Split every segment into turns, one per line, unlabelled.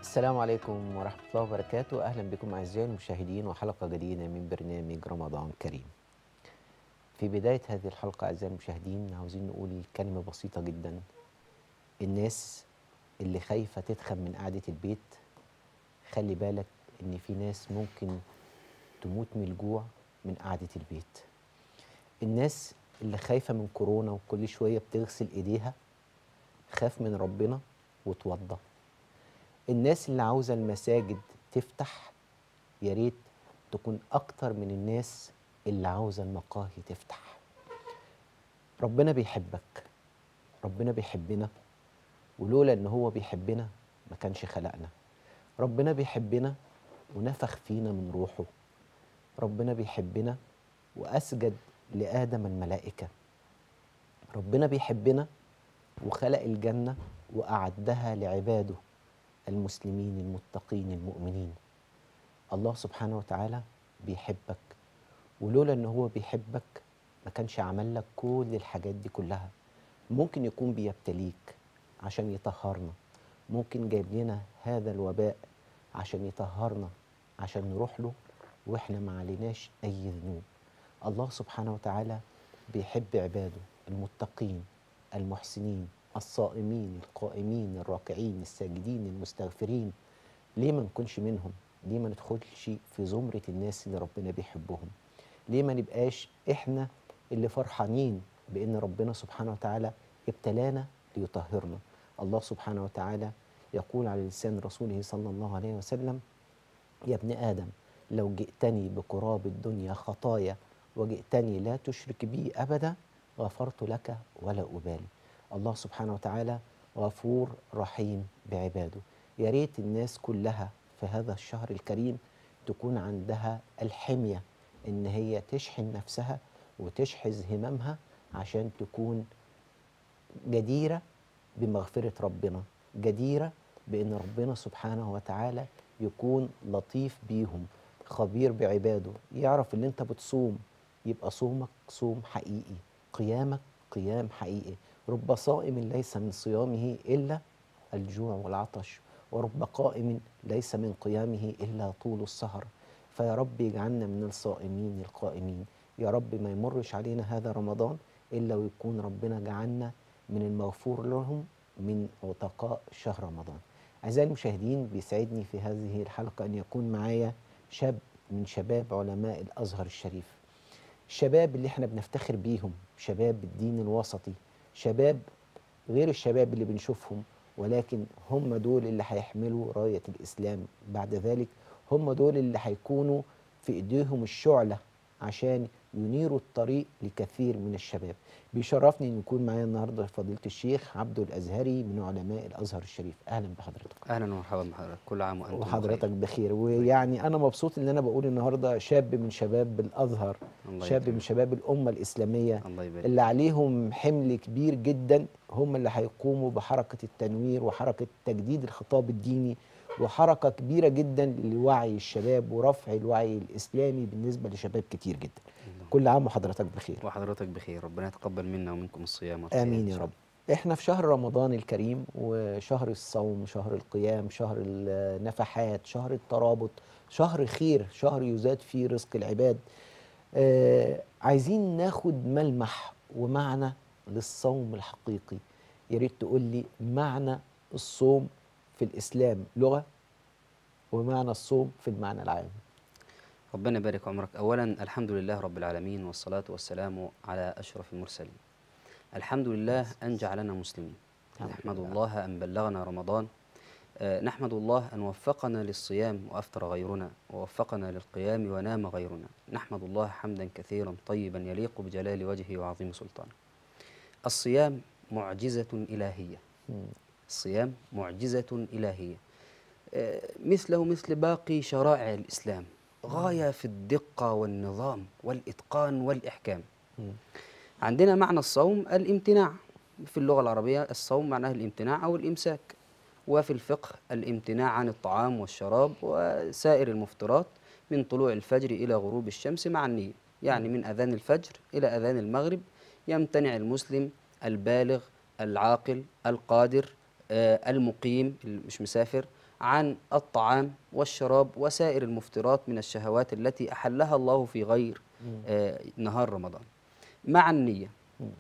السلام عليكم ورحمة الله وبركاته أهلا بكم أعزائي المشاهدين وحلقة جديدة من برنامج رمضان كريم في بداية هذه الحلقة أعزائي المشاهدين عاوزين نقول كلمة بسيطة جدا الناس اللي خايفة تتخن من قعدة البيت خلي بالك إن في ناس ممكن تموت من الجوع من قعدة البيت الناس اللي خايفة من كورونا وكل شوية بتغسل إيديها خاف من ربنا وتوضى الناس اللي عاوزة المساجد تفتح يا ريت تكون أكتر من الناس اللي عاوزة المقاهي تفتح ربنا بيحبك ربنا بيحبنا ولولا إن هو بيحبنا ما كانش خلقنا ربنا بيحبنا ونفخ فينا من روحه ربنا بيحبنا وأسجد لآدم الملائكة ربنا بيحبنا وخلق الجنة وأعدها لعباده المسلمين المتقين المؤمنين الله سبحانه وتعالى بيحبك ولولا ان هو بيحبك ما كانش عمل لك كل الحاجات دي كلها ممكن يكون بيبتليك عشان يطهرنا ممكن جايب لنا هذا الوباء عشان يطهرنا عشان نروح له واحنا ما عليناش اي ذنوب الله سبحانه وتعالى بيحب عباده المتقين المحسنين الصائمين القائمين الراكعين الساجدين المستغفرين ليه ما نكونش منهم ليه ما ندخلش في زمرة الناس اللي ربنا بيحبهم ليه ما نبقاش احنا اللي فرحانين بان ربنا سبحانه وتعالى ابتلانا ليطهرنا الله سبحانه وتعالى يقول على لسان رسوله صلى الله عليه وسلم يا ابن آدم لو جئتني بقراب الدنيا خطايا وجئتني لا تشرك بي أبدا غفرت لك ولا أبالي الله سبحانه وتعالى غفور رحيم بعباده يا ريت الناس كلها في هذا الشهر الكريم تكون عندها الحمية إن هي تشحن نفسها وتشحذ هممها عشان تكون جديرة بمغفرة ربنا جديرة بأن ربنا سبحانه وتعالى يكون لطيف بيهم خبير بعباده يعرف ان انت بتصوم يبقى صومك صوم حقيقي قيامك قيام حقيقي رب صائم ليس من صيامه إلا الجوع والعطش ورب قائم ليس من قيامه إلا طول السهر فيا رب يجعلنا من الصائمين القائمين يا رب ما يمرش علينا هذا رمضان إلا ويكون ربنا جعلنا من المغفور لهم من عتقاء شهر رمضان أعزائي المشاهدين بيسعدني في هذه الحلقة أن يكون معايا شاب من شباب علماء الأزهر الشريف الشباب اللي احنا بنفتخر بيهم شباب الدين الوسطي شباب غير الشباب اللي بنشوفهم ولكن هم دول اللي هيحملوا راية الإسلام بعد ذلك هم دول اللي هيكونوا في إيديهم الشعلة عشان ينيروا الطريق لكثير من الشباب بيشرفني ان يكون معايا النهارده فضيله الشيخ عبده الازهري من علماء الازهر الشريف اهلا بحضرتك
اهلا ومرحبا بحضرتك كل عام وانتم
وحضرتك بخير ويعني انا مبسوط ان انا بقول النهارده شاب من شباب الازهر
الله
شاب
يكرمك.
من شباب الامه الاسلاميه
الله يبارك
اللي عليهم حمل كبير جدا هم اللي هيقوموا بحركه التنوير وحركه تجديد الخطاب الديني وحركه كبيره جدا لوعي الشباب ورفع الوعي الاسلامي بالنسبه لشباب كتير جدا
الله.
كل عام وحضرتك بخير
وحضرتك بخير ربنا يتقبل منا ومنكم الصيام والقيام
امين
إن
يا
شاء
رب احنا في شهر رمضان الكريم وشهر الصوم شهر القيام شهر النفحات شهر الترابط شهر خير شهر يزاد فيه رزق العباد آه عايزين ناخد ملمح ومعنى للصوم الحقيقي يا ريت تقول لي معنى الصوم في الاسلام لغه ومعنى الصوم في المعنى العام
ربنا يبارك عمرك اولا الحمد لله رب العالمين والصلاه والسلام على اشرف المرسلين الحمد لله ان جعلنا مسلمين
الحمد
نحمد
لله.
الله ان بلغنا رمضان آه، نحمد الله ان وفقنا للصيام وافطر غيرنا ووفقنا للقيام ونام غيرنا نحمد الله حمدا كثيرا طيبا يليق بجلال وجهه وعظيم سلطانه الصيام معجزه الهيه
مم.
الصيام معجزة إلهية آه، مثله مثل باقي شرائع الإسلام غاية في الدقة والنظام والإتقان والإحكام
مم.
عندنا معنى الصوم الامتناع في اللغة العربية الصوم معناه الامتناع أو الإمساك وفي الفقه الامتناع عن الطعام والشراب وسائر المفطرات من طلوع الفجر إلى غروب الشمس مع النية يعني من أذان الفجر إلى أذان المغرب يمتنع المسلم البالغ العاقل القادر آه، المقيم اللي مش مسافر عن الطعام والشراب وسائر المفترات من الشهوات التي أحلها الله في غير آه، نهار رمضان مع النية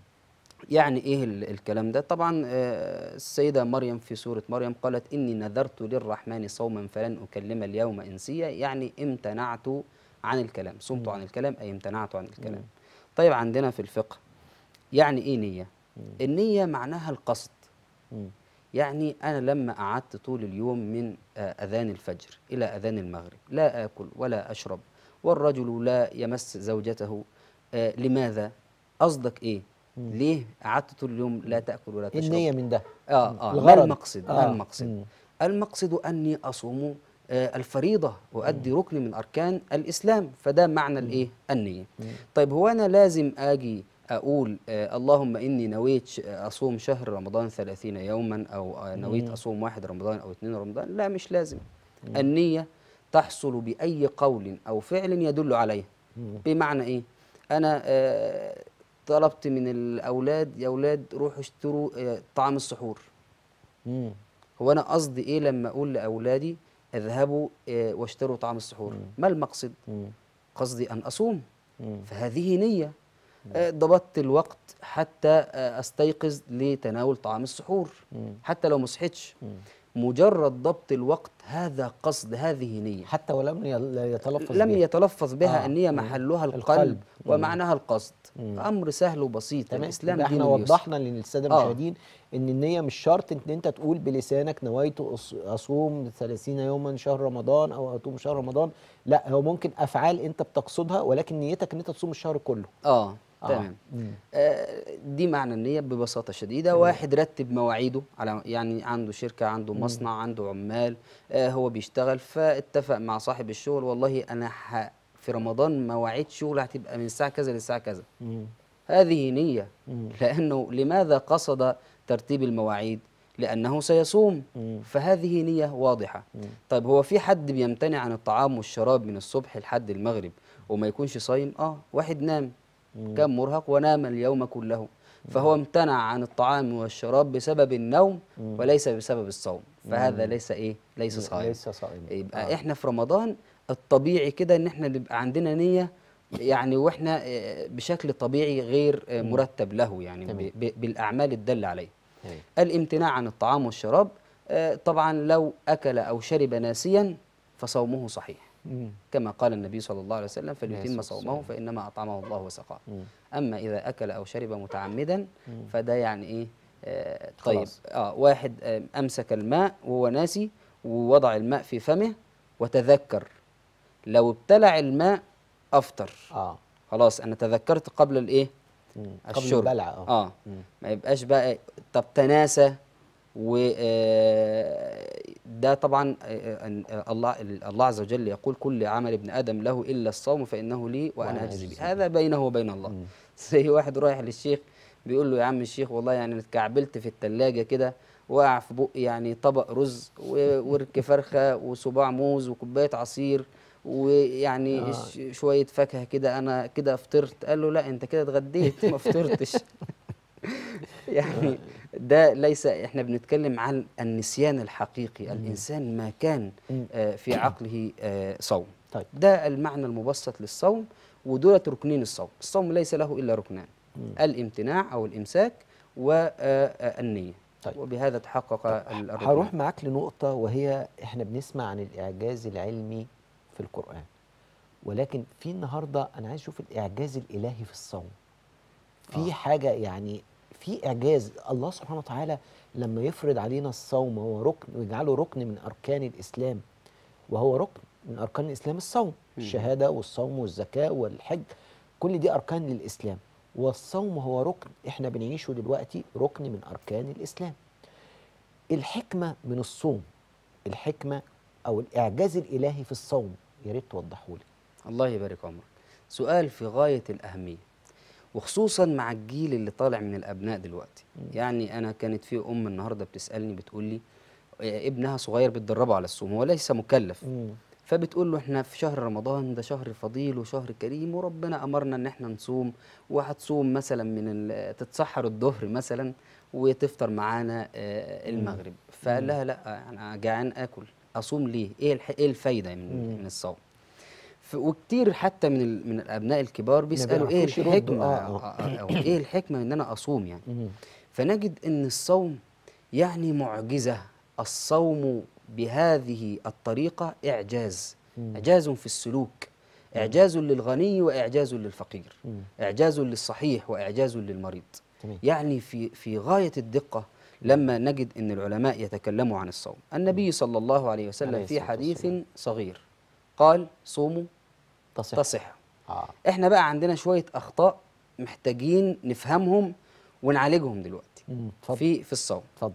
يعني ايه ال- الكلام ده طبعا آه، السيده مريم في سوره مريم قالت اني نذرت للرحمن صوما فلن اكلم اليوم انسيا يعني امتنعت عن الكلام صمت عن الكلام اي امتنعت عن الكلام طيب عندنا في الفقه يعني ايه نيه النيه معناها القصد
مم.
يعني أنا لما قعدت طول اليوم من آه، أذان الفجر إلى أذان المغرب لا آكل ولا أشرب والرجل لا يمس زوجته آه، لماذا؟ قصدك إيه؟ ليه قعدت طول اليوم لا تأكل ولا تشرب؟
النية من ده
آه آه ما
الغرض.
المقصد؟ ما
آه.
المقصد؟
مم.
المقصد أني أصوم آه، الفريضة وأدي ركن من أركان الإسلام فده معنى الإيه؟ النية طيب هو أنا لازم أجي أقول آه اللهم إني نويت ش- أصوم شهر رمضان ثلاثين يوما أو آه نويت أصوم واحد رمضان أو اثنين رمضان لا مش لازم النية تحصل بأي قول أو فعل يدل عليه بمعنى إيه؟ أنا آه طلبت من الأولاد يا أولاد روحوا اشتروا آه طعام السحور
مم.
هو انا قصدي ايه لما اقول لاولادي اذهبوا آه، واشتروا طعام السحور ما المقصد
مم.
قصدي ان اصوم
مم.
فهذه نيه آه، ضبطت الوقت حتى آه، استيقظ لتناول طعام السحور حتى لو ما صحيتش مجرد ضبط الوقت هذا قصد هذه نيه
حتى ولم يل- يتلفظ
لم
بها.
يتلفظ بها
آه.
النية
مم.
محلها القلب,
القلب. مم.
ومعناها القصد أمر سهل وبسيط
تمام
الإسلام
يبقى
دين
احنا
اليسر.
وضحنا للساده
آه.
المشاهدين ان النيه مش شرط ان انت تقول بلسانك نويت أص- اصوم 30 يوما شهر رمضان او اصوم شهر رمضان لا هو ممكن افعال انت بتقصدها ولكن نيتك ان انت تصوم الشهر كله
اه
آه.
تمام
مم.
آه دي معنى النية ببساطة شديدة واحد رتب مواعيده على يعني عنده شركة عنده مصنع عنده عمال آه هو بيشتغل فاتفق مع صاحب الشغل والله أنا ح في رمضان مواعيد شغل هتبقى من الساعة كذا للساعة كذا
مم.
هذه نية
مم.
لأنه لماذا قصد ترتيب المواعيد لأنه سيصوم
مم.
فهذه نية واضحة طيب هو في حد بيمتنع عن الطعام والشراب من الصبح لحد المغرب وما يكونش صايم اه واحد نام كان مرهق ونام اليوم كله فهو امتنع عن الطعام والشراب بسبب النوم وليس بسبب الصوم فهذا ليس ايه ليس صائم
ليس صائم
يبقى احنا في رمضان الطبيعي كده ان احنا نبقى عندنا نية يعني واحنا آه، بشكل طبيعي غير آه، مرتب له يعني
تمام.
ب- ب- بالاعمال الدالة عليه
تمام.
الامتناع عن الطعام والشراب آه، طبعا لو اكل او شرب ناسيا فصومه صحيح
مم.
كما قال النبي صلى الله عليه وسلم فليتم
الصلاة
صومه
والسلام.
فانما اطعمه الله وسقاه
مم.
اما اذا اكل او شرب متعمدا فده يعني ايه آه طيب
خلاص.
اه واحد آه امسك الماء وهو ناسي ووضع الماء في فمه وتذكر لو ابتلع الماء افطر
اه
خلاص انا تذكرت قبل الايه
مم. قبل
الشرب
البلع اه
اه
مم.
ما يبقاش بقى طب تناسى و آه، ده طبعا آه، آه، الله الله عز وجل يقول كل عمل ابن ادم له الا الصوم فانه لي وانا
وأنا
اجزي
أجزي
به هذا بينه وبين الله زي واحد رايح للشيخ بيقول له يا عم الشيخ والله يعني اتكعبلت في التلاجة كده وقع في بقي يعني طبق رز و- ورك فرخه وصباع موز وكوبايه عصير ويعني
آه.
ش- شويه فاكهه كده انا كده فطرت قال له لا انت كده اتغديت ما فطرتش يعني ده ليس احنا بنتكلم عن النسيان الحقيقي الانسان ما كان
مم.
آه، في عقله آه، صوم
طيب
ده المعنى المبسط للصوم ودولة ركنين الصوم الصوم ليس له إلا ركنان الامتناع أو الإمساك والنية
طيب.
وبهذا تحقق ال- الركن
هروح معاك لنقطة وهي احنا بنسمع عن الإعجاز العلمي في القرآن ولكن في النهاردة أنا عايز أشوف الإعجاز الإلهي في الصوم في
آه.
حاجة يعني في إعجاز الله سبحانه وتعالى لما يفرض علينا الصوم وهو ركن ويجعله ركن من أركان الإسلام وهو ركن من أركان الإسلام الصوم الشهادة والصوم والزكاة والحج كل دي أركان للإسلام والصوم هو ركن احنا بنعيشه دلوقتي ركن من أركان الإسلام الحكمة من الصوم الحكمة أو الإعجاز الإلهي في الصوم يا ريت توضحوا لي
الله يبارك عمرك سؤال في غاية الأهمية وخصوصا مع الجيل اللي طالع من الأبناء دلوقتي يعني أنا كانت في أم النهاردة بتسألني بتقول لي آه، ابنها صغير بتدربه على الصوم هو ليس مكلف فبتقول له احنا في شهر رمضان ده شهر فضيل وشهر كريم وربنا امرنا ان احنا نصوم وهتصوم مثلا من ال- تتسحر الظهر مثلا وتفطر معانا آه، المغرب فقال لها لا انا جعان اكل اصوم ليه ايه الح... ايه الفايده من, من الصوم ف... وكتير حتى من ال... من الابناء الكبار بيسالوا ايه
بيعرفوش يردوا.
الحكمه
آه،
أو...
آه.
أو... ايه الحكمه ان انا اصوم يعني
مم.
فنجد ان الصوم يعني معجزه الصوم بهذه الطريقه اعجاز اعجاز في السلوك اعجاز للغني واعجاز للفقير
مم.
اعجاز للصحيح واعجاز للمريض
تمام.
يعني في في غايه الدقه لما نجد ان العلماء يتكلموا عن الصوم النبي صلى الله عليه وسلم
عليه
في
الصلاة
حديث
والسلام.
صغير قال صوموا
تصح
تصح
اه
احنا بقى عندنا شويه اخطاء محتاجين نفهمهم ونعالجهم دلوقتي
مم. اتفضل
في في الصوم
اتفضل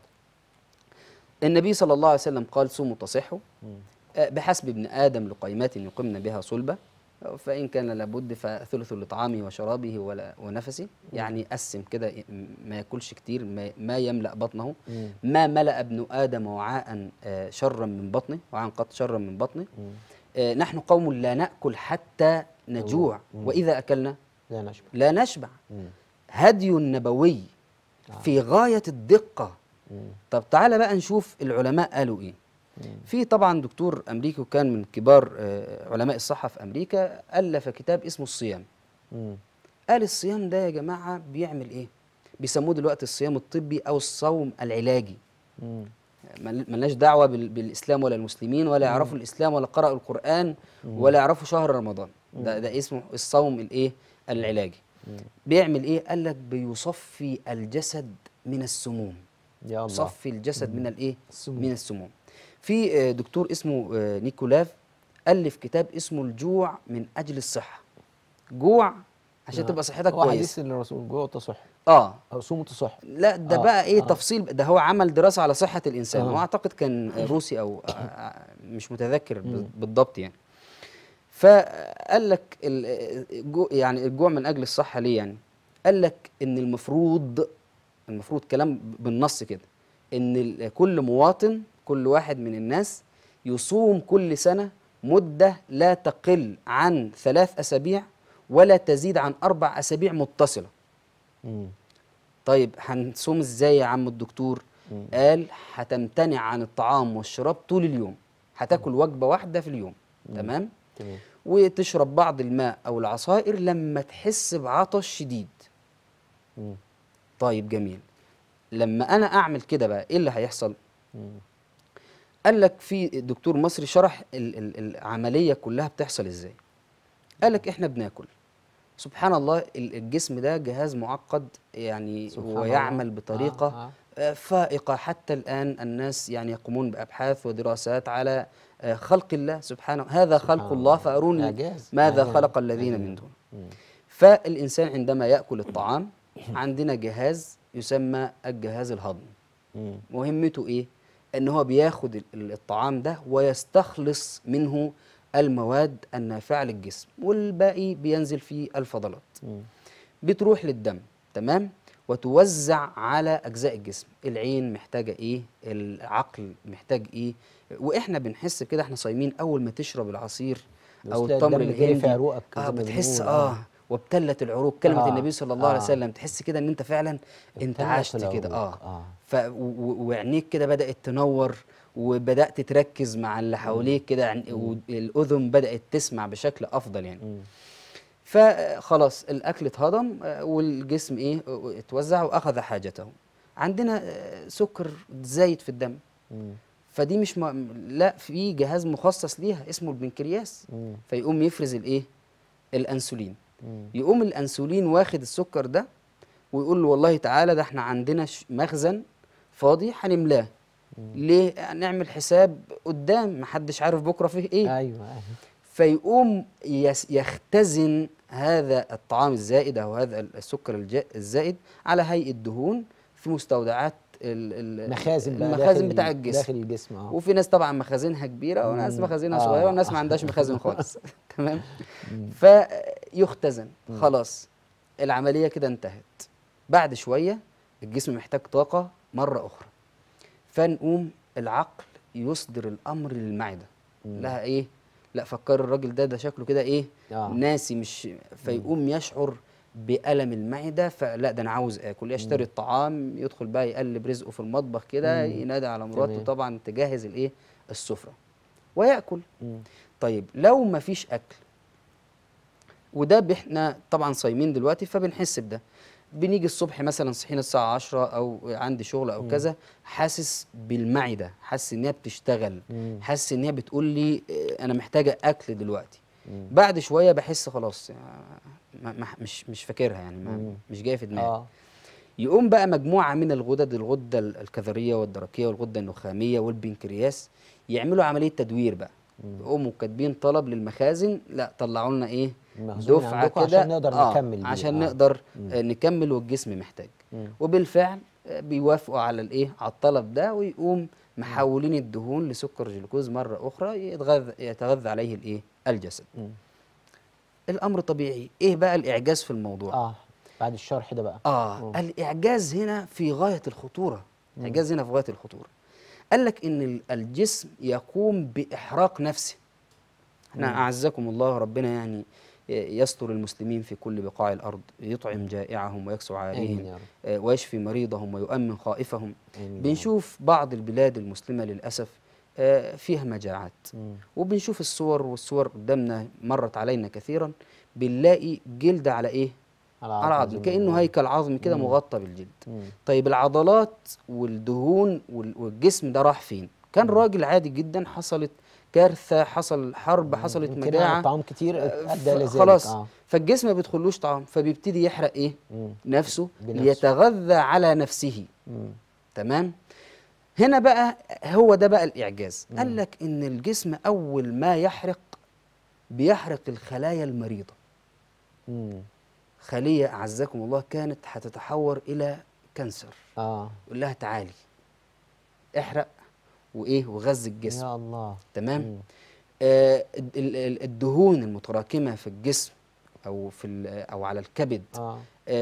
النبي صلى الله عليه وسلم قال صوموا تصحوا
مم.
آه، بحسب ابن آدم لقيمات يقمن بها صلبة آه، فإن كان لابد فثلث لطعامه وشرابه ولا ونفسه يعني قسم كده ي- ما ياكلش كتير ما, ما يملأ بطنه
مم.
ما ملأ ابن آدم وعاء آه، شرا من بطنه وعاء قط شرا من بطنه
مم.
آه، نحن قوم لا نأكل حتى نجوع
مم.
وإذا أكلنا
لا نشبع
لا نشبع
مم.
هدي نبوي في غاية الدقة
مم.
طب تعالى بقى نشوف العلماء قالوا ايه
مم.
في طبعا دكتور امريكي وكان من كبار آه، علماء الصحه في امريكا الف كتاب اسمه الصيام
مم.
قال الصيام ده يا جماعه بيعمل ايه بيسموه دلوقتي الصيام الطبي او الصوم العلاجي
مم.
مل- ملناش دعوه بال- بالاسلام ولا المسلمين ولا يعرفوا الاسلام ولا قرأوا القران ولا يعرفوا شهر رمضان ده ده اسمه الصوم الايه العلاجي بيعمل ايه قال لك بيصفي الجسد من السموم
يا الله
صفي الجسد من الايه
السموم.
من السموم في آه، دكتور اسمه آه، نيكولاف الف كتاب اسمه الجوع من اجل الصحه جوع عشان
آه.
تبقى صحتك
هو
كويس
حديث الرسول جوع تصح
اه
او صوم تصح
لا ده
آه،
بقى ايه
آه.
تفصيل ده هو عمل دراسه على صحه الانسان
آه.
واعتقد كان روسي او آه، آه، مش متذكر ب- بالضبط يعني فقال لك ال- الجوع يعني الجوع من اجل الصحه ليه يعني قال لك ان المفروض المفروض كلام بالنص كده ان ال- كل مواطن كل واحد من الناس يصوم كل سنه مده لا تقل عن ثلاث اسابيع ولا تزيد عن اربع اسابيع متصله
مم.
طيب هنصوم ازاي يا عم الدكتور
مم.
قال هتمتنع عن الطعام والشراب طول اليوم هتاكل وجبه واحده في اليوم تمام
تمام
وتشرب بعض الماء او العصائر لما تحس بعطش شديد
مم.
طيب جميل لما انا اعمل كده بقى ايه اللي هيحصل
مم.
قال لك في دكتور مصري شرح ال- ال- العمليه كلها بتحصل ازاي قال لك احنا بناكل سبحان الله ال- الجسم ده جهاز معقد يعني
سبحان
ويعمل
الله.
بطريقه
آه،
آه، فائقه حتى الان الناس يعني يقومون بابحاث ودراسات على آه، خلق الله سبحانه هذا خلق
سبحان
الله
الله.
فاروني
إعجاز.
ماذا
إعجاز.
خلق الذين
إعجاز.
من دون
مم.
فالانسان عندما ياكل الطعام عندنا جهاز يسمى الجهاز الهضمي
مم.
مهمته ايه ان هو بياخد ال- ال- الطعام ده ويستخلص منه المواد النافعه للجسم والباقي بينزل في الفضلات
مم.
بتروح للدم تمام وتوزع على اجزاء الجسم العين محتاجه ايه العقل محتاج ايه واحنا بنحس كده احنا صايمين اول ما تشرب العصير او
تلاقي
التمر
الدم جاي في
الهندي
عروقك زي
اه
ما
بتحس
بنقول،
اه وابتلت العروق كلمه
آه،
النبي صلى الله عليه
آه.
وسلم تحس كده ان انت فعلا انت
ابتلت
عشت كده
العروق،
اه
آه.
ف و- و- وعينيك كده بدات تنور وبدات تركز مع اللي حواليك كده يعني والاذن بدات تسمع بشكل افضل يعني
مم.
فخلاص الاكل اتهضم آه، والجسم ايه آه، اتوزع واخذ حاجته عندنا آه، سكر زايد في الدم
مم.
فدي مش م... لا في جهاز مخصص ليها اسمه البنكرياس
مم.
فيقوم يفرز الايه الانسولين
مم.
يقوم الانسولين واخد السكر ده ويقول له والله تعالى ده احنا عندنا ش- مخزن فاضي هنملاه ليه نعمل حساب قدام محدش عارف بكره فيه ايه
ايوه ايوه
فيقوم يس- يختزن هذا الطعام الزائد او هذا السكر الج- الزائد على هيئه دهون في مستودعات ال- ال-
مخازن بقى
المخازن
داخل
بتاع
ال-
الجسم
داخل الجسم اه
وفي ناس طبعا مخازنها كبيره وناس
مم.
مخازنها
آه.
صغيره وناس ما عندهاش مخازن خالص تمام فيختزن خلاص العمليه كده انتهت بعد شويه الجسم محتاج طاقه مره اخرى فنقوم العقل يصدر الامر للمعده لها ايه لا فكر الراجل ده ده شكله كده ايه
آه.
ناسي مش فيقوم يشعر بألم المعدة فلا ده أنا عاوز آكل يشتري الطعام يدخل بقى يقلب رزقه في المطبخ كده ينادي على مراته
تمام.
طبعا تجهز الإيه السفرة ويأكل
مم.
طيب لو ما فيش أكل وده احنا طبعا صايمين دلوقتي فبنحس بده بنيجي الصبح مثلا صحينا الساعة 10 أو عندي شغل أو كذا حاسس بالمعدة حاسس إن هي بتشتغل
مم.
حاسس إن هي بتقول لي آه، أنا محتاجة أكل دلوقتي
مم.
بعد شوية بحس خلاص آه، ما ما مش مش فاكرها يعني
مم.
ما مش جايه في دماغي
اه
يقوم بقى مجموعة من الغدد الغدة ال- الكظرية والدرقية والغدة النخامية والبنكرياس يعملوا عملية تدوير بقى يقوموا كاتبين طلب للمخازن لا طلعوا لنا ايه
المخزون
دفعة
عندكم
كده
عشان نقدر
آه
نكمل بيه.
عشان
آه.
نقدر آه نكمل والجسم محتاج
مم.
وبالفعل آه، بيوافقوا على الايه على الطلب ده ويقوم محولين الدهون لسكر جلوكوز مرة أخرى يتغذى يتغذى عليه الايه الجسد
مم.
الأمر طبيعي ايه بقى الإعجاز في الموضوع
اه بعد الشرح ده بقى
آه
مم.
الإعجاز هنا في غاية الخطورة الإعجاز هنا في غاية الخطورة قال لك إن ال- الجسم يقوم بإحراق نفسه احنا أعزكم الله ربنا يعني ي- يستر المسلمين في كل بقاع الأرض يطعم جائعهم ويكسو
آمين
عاريهم
يا رب.
آه، ويشفي مريضهم ويؤمن خائفهم
آمين يا رب.
بنشوف بعض البلاد المسلمة للأسف آه، فيها مجاعات
مم.
وبنشوف الصور والصور قدامنا مرت علينا كثيرا بنلاقي جلد على ايه على عظم
زي ما
كأنه
بنقول.
هيكل عظمي كده
مم.
مغطى بالجلد
مم.
طيب العضلات والدهون وال- والجسم ده راح فين كان راجل عادي جدا حصلت كارثة حصل حرب حصلت
يمكن
مجاعة
طعام كتير
آه،
ادى
ف-
لذلك
خلاص
اه
فالجسم ما بيدخلوش طعام فبيبتدي يحرق ايه
مم.
نفسه
بنفسه.
ليتغذى على نفسه
مم.
تمام هنا بقى هو ده بقى الإعجاز قال لك إن الجسم أول ما يحرق بيحرق الخلايا المريضة
مم.
خلية أعزكم الله كانت هتتحور إلى كانسر
اه
يقول لها تعالي احرق وإيه وغذي الجسم
يا الله
تمام
مم.
آه ال- ال- الدهون المتراكمة في الجسم أو في ال- أو على الكبد
اه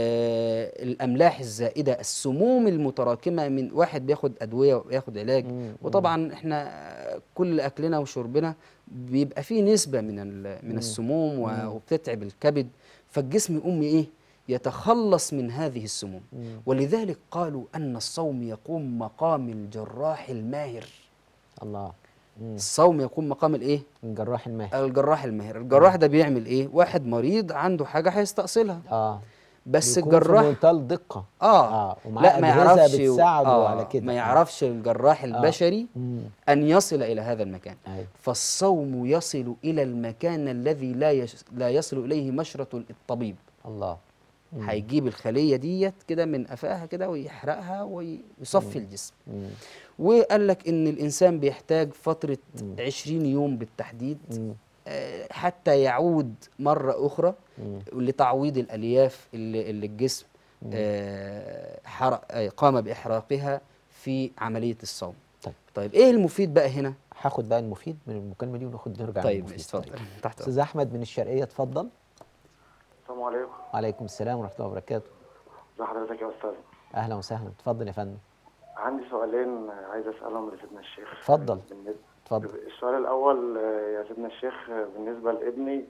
آه الاملاح الزائده السموم المتراكمه من واحد بياخد ادويه وبياخد علاج
مم،
وطبعا احنا آه، كل اكلنا وشربنا بيبقى فيه نسبه من ال- من السموم و- وبتتعب الكبد فالجسم يقوم ايه يتخلص من هذه السموم
مم.
ولذلك قالوا ان الصوم يقوم مقام الجراح الماهر
الله مم.
الصوم يقوم مقام الايه
الجراح الماهر
الجراح الماهر الجراح ده بيعمل ايه واحد مريض عنده حاجه هيستأصلها
اه
بس
بيكون في
الجراح
منتهى الدقه
اه,
آه، ومعاه
لا ما
أجهزة
يعرفش
بتساعده على كده.
ما
آه.
يعرفش الجراح البشري
مم.
ان يصل الى هذا المكان
ايوه
فالصوم يصل الى المكان الذي لا يش لا يصل اليه مشرط الطبيب
الله مم.
هيجيب الخليه ديت كده من قفاها كده ويحرقها ويصفي الجسم
مم.
وقال لك ان الانسان بيحتاج فتره 20 يوم بالتحديد
مم.
آه، حتى يعود مره اخرى
مم.
لتعويض الالياف اللي, اللي الجسم آه، حرق آه، قام باحراقها في عمليه الصوم
طيب
طيب ايه المفيد بقى هنا
هاخد بقى المفيد من المكالمه دي وناخد نرجع
طيب
للمفيد.
ماشي اتفضل تحت أمرك.
استاذ احمد من الشرقيه اتفضل
السلام عليكم
وعليكم السلام ورحمه الله وبركاته
ازي حضرتك يا استاذ
اهلا وسهلا اتفضل يا فندم
عندي سؤالين عايز اسالهم لسيدنا الشيخ
اتفضل.
بالنسبة
اتفضل
السؤال الاول آه، يا سيدنا الشيخ آه، بالنسبه لابني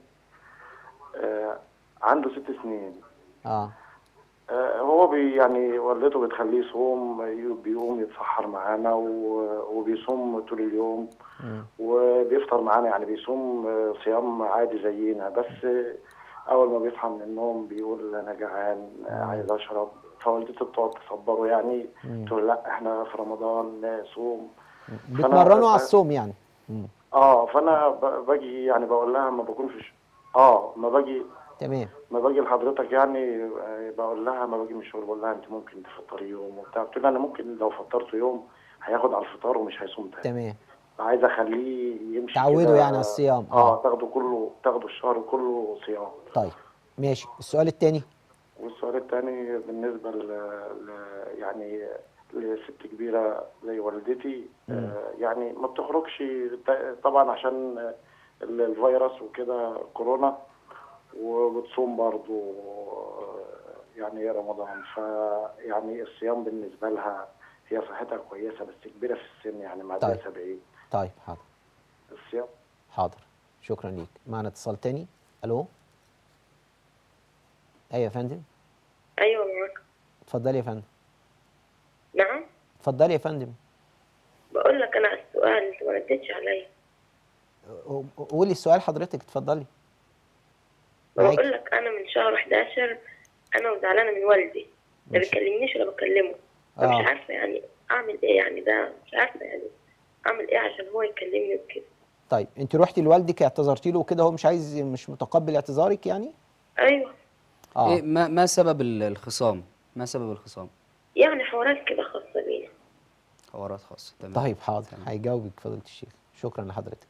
آه، عنده ست سنين
اه
آه، هو بي يعني والدته بتخليه يصوم ي- بيقوم يتسحر معانا و- وبيصوم طول اليوم
مم.
وبيفطر معانا يعني بيصوم آه، صيام عادي زينا بس آه، اول ما بيصحى من النوم بيقول انا جعان آه، عايز اشرب فوالدته بتقعد تصبره يعني تقول لا احنا في رمضان آه، صوم
بتمرنوا على الصوم يعني مم.
اه فانا ب- باجي يعني بقول لها ما بكون في ش... اه ما باجي
تمام
ما باجي لحضرتك يعني آه، بقول لها ما باجي من الشغل بقول لها انت ممكن تفطري يوم وبتاع قلت لها انا ممكن لو فطرت يوم هياخد على الفطار ومش هيصوم تاني
تمام
عايز اخليه يمشي
تعوده
كده-
يعني على الصيام، آه.
اه تاخده كله تاخده الشهر كله صيام
طيب ماشي السؤال الثاني
والسؤال الثاني بالنسبه ل... ل... يعني لست كبيره زي والدتي آه يعني ما بتخرجش ط- طبعا عشان ال- الفيروس وكده كورونا وبتصوم برضو آه، يعني رمضان فيعني الصيام بالنسبه لها هي صحتها كويسه بس كبيره في السن يعني معديه
طيب.
70
طيب حاضر
الصيام
حاضر شكرا ليك معنا اتصال تاني الو ايوه يا فندم
ايوه معاك
اتفضلي يا فندم
نعم
اتفضلي يا فندم
بقول لك انا على السؤال انت ما ردتش عليا
قولي السؤال حضرتك اتفضلي
بقول
معاكي.
لك انا من شهر 11 انا وزعلانه من والدي ما
ماشي.
بيكلمنيش ولا بكلمه
آه.
فمش عارفه يعني اعمل ايه يعني ده مش عارفه يعني اعمل ايه عشان هو يكلمني وكده
طيب انت رحتي لوالدك اعتذرتي له وكده هو مش عايز مش متقبل اعتذارك يعني
ايوه
اه
إيه ما ما سبب ال- الخصام ما سبب الخصام
يعني حوارات كده خاصه بينا
حوارات خاصه تمام
طيب حاضر
تمام.
هيجاوبك فضيلة الشيخ شكرا لحضرتك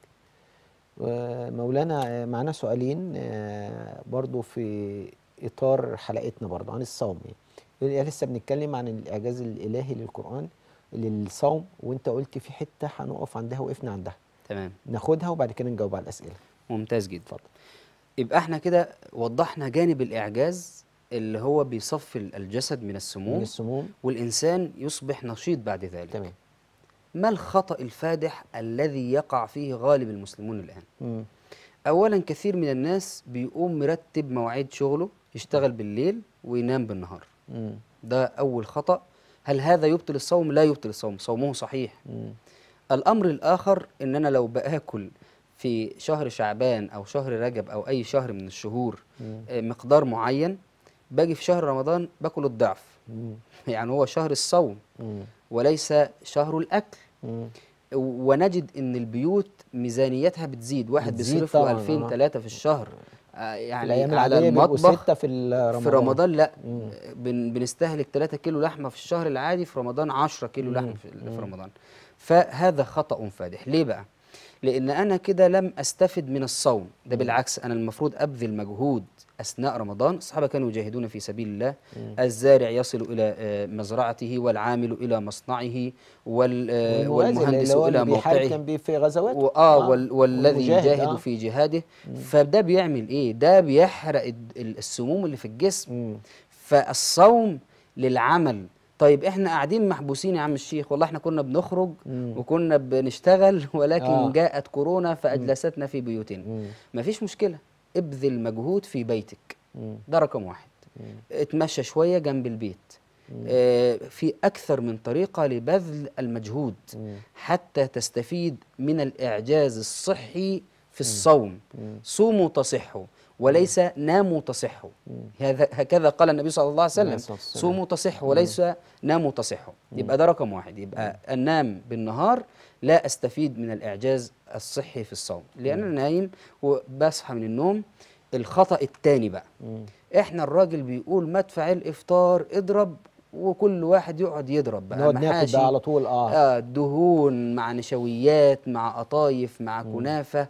مولانا آه، معانا سؤالين آه، برضو في إطار حلقتنا برضو عن الصوم يعني لسه بنتكلم عن الإعجاز الإلهي للقرآن للصوم وانت قلت في حتة هنقف عندها وقفنا عندها
تمام
ناخدها وبعد كده نجاوب على الأسئلة
ممتاز جدا
اتفضل
يبقى احنا كده وضحنا جانب الاعجاز اللي هو بيصفي الجسد من
من
السموم
السموم
والانسان يصبح نشيط بعد ذلك
تمام
ما الخطأ الفادح الذي يقع فيه غالب المسلمون الآن؟
مم.
أولا كثير من الناس بيقوم مرتب مواعيد شغله يشتغل بالليل وينام بالنهار
مم.
ده أول خطأ هل هذا يبطل الصوم؟ لا يبطل الصوم صومه صحيح
مم.
الأمر الآخر إن أنا لو بآكل في شهر شعبان أو شهر رجب أو أي شهر من الشهور
مم.
آه، مقدار معين باجي في شهر رمضان باكل الضعف
مم.
يعني هو شهر الصوم
مم.
وليس شهر الأكل
مم.
ونجد ان البيوت ميزانيتها بتزيد واحد
بتزيد
بيصرف له
طبعاً،
2000
آه.
3 في الشهر آه، يعني
الأيام
على
العادية بيبقوا
المطبخ
ستة في ال-
في رمضان لا
مم.
بن بنستهلك 3 كيلو لحمه في الشهر العادي في رمضان 10 كيلو
مم.
لحمه في, في رمضان فهذا خطأ فادح ليه بقى لان انا كده لم استفد من الصوم ده بالعكس انا المفروض ابذل مجهود اثناء رمضان الصحابه كانوا يجاهدون في سبيل الله الزارع يصل الى آه، مزرعته والعامل الى مصنعه وال آه،
والموازي
والمهندس
اللي هو
الى
اللي بيحارب
موقعه
كان بي في غزوات
و- اه وال والذي
والمجاهد،
يجاهد
آه.
في جهاده فده بيعمل ايه ده بيحرق الد- ال- السموم اللي في الجسم
مم.
فالصوم للعمل طيب احنا قاعدين محبوسين يا عم الشيخ والله احنا كنا بنخرج
مم.
وكنا بنشتغل ولكن
آه.
جاءت كورونا فاجلستنا في بيوتنا
مم.
مفيش مشكله ابذل مجهود في بيتك
مم.
ده رقم واحد
مم.
اتمشى شويه جنب البيت آه في اكثر من طريقه لبذل المجهود
مم.
حتى تستفيد من الإعجاز الصحي في الصوم صوموا تصحوا وليس ناموا تصحوا هذا هكذا قال النبي صلى الله عليه
عليه
وسلم
الصلاة والسلام.
صوموا تصحوا وليس ناموا تصحوا يبقى ده رقم واحد يبقى أنام بالنهار لا أستفيد من الإعجاز الصحي في الصوم لأن أنا نايم وبصحى من النوم الخطأ الثاني بقى
مم.
احنا الراجل بيقول مدفع الافطار اضرب وكل واحد يقعد يضرب بقى
نقعد ناكل
محاشي
بقى على طول اه
آه دهون مع نشويات مع قطايف مع كنافة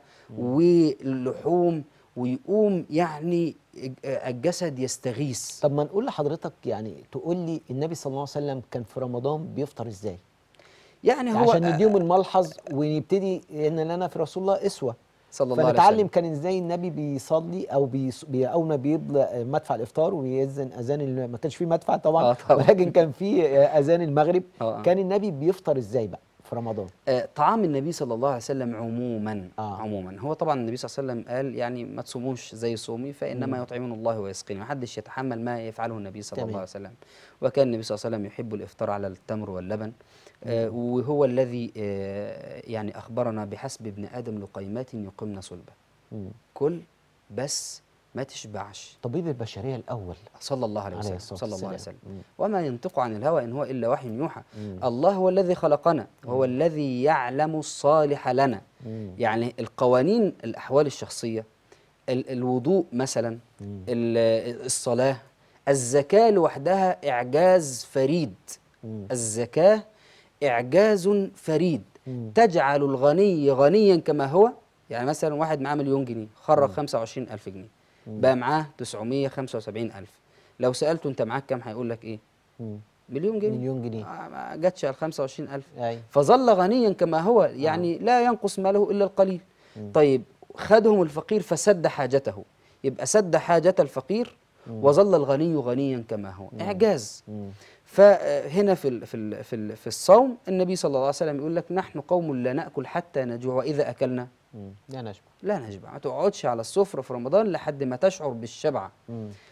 ولحوم ويقوم يعني الج- الجسد يستغيث
طب ما نقول لحضرتك يعني تقول لي النبي صلى الله عليه وسلم كان في رمضان بيفطر ازاي
يعني هو
عشان نديهم الملحظ ونبتدي ان لنا في رسول الله اسوه
صلى الله عليه
فنتعلم
وسلم
كان ازاي النبي بيصلي او بيص... بي... اول ما بيطلع مدفع الافطار ويأذن اذان ال... ما كانش فيه مدفع طبعا,
آه طبعاً.
ولكن كان فيه آه، اذان المغرب
آه.
كان النبي بيفطر ازاي بقى في رمضان
آه طعام النبي صلى الله عليه وسلم عموما
آه.
عموما هو طبعا النبي صلى الله عليه وسلم قال يعني ما تصوموش زي صومي فانما يطعمون الله ويسقين ما حدش يتحمل ما يفعله النبي صلى
تمام.
الله عليه وسلم وكان النبي صلى الله عليه وسلم يحب الافطار على التمر واللبن آه وهو الذي آه يعني اخبرنا بحسب ابن ادم لقيمات يقمن صلبه
مم.
كل بس ما تشبعش
طبيب البشريه الاول
صلى الله عليه
عليه
وسلم
الصلاة
صلى الله عليه وسلم
والسلام. مم.
وما ينطق عن الهوى ان هو الا وحي يوحى
مم.
الله هو الذي خلقنا هو الذي يعلم الصالح لنا
مم.
يعني القوانين الاحوال الشخصيه ال- الوضوء مثلا
مم.
ال- الصلاه الزكاه لوحدها اعجاز فريد
مم.
الزكاه اعجاز فريد
مم.
تجعل الغني غنيا كما هو يعني مثلا واحد معاه مليون جنيه خرج 25 ألف جنيه بقى معاه 975 ألف لو سألته أنت معاك كام هيقول لك إيه
مم.
مليون جنيه
مليون جنيه
آه، ما جاتش على 25 ألف
اي
فظل غنيا كما هو يعني لا ينقص ماله إلا القليل طيب خدهم الفقير فسد حاجته يبقى سد حاجة الفقير وظل الغني غنيا كما هو إعجاز
مم.
فهنا في ال في ال في, ال في الصوم النبي صلى الله عليه وسلم يقول لك نحن قوم لا ناكل حتى نجوع واذا اكلنا
مم. لا نشبع
لا نشبع ما تقعدش على السفره في رمضان لحد ما تشعر بالشبع
مم.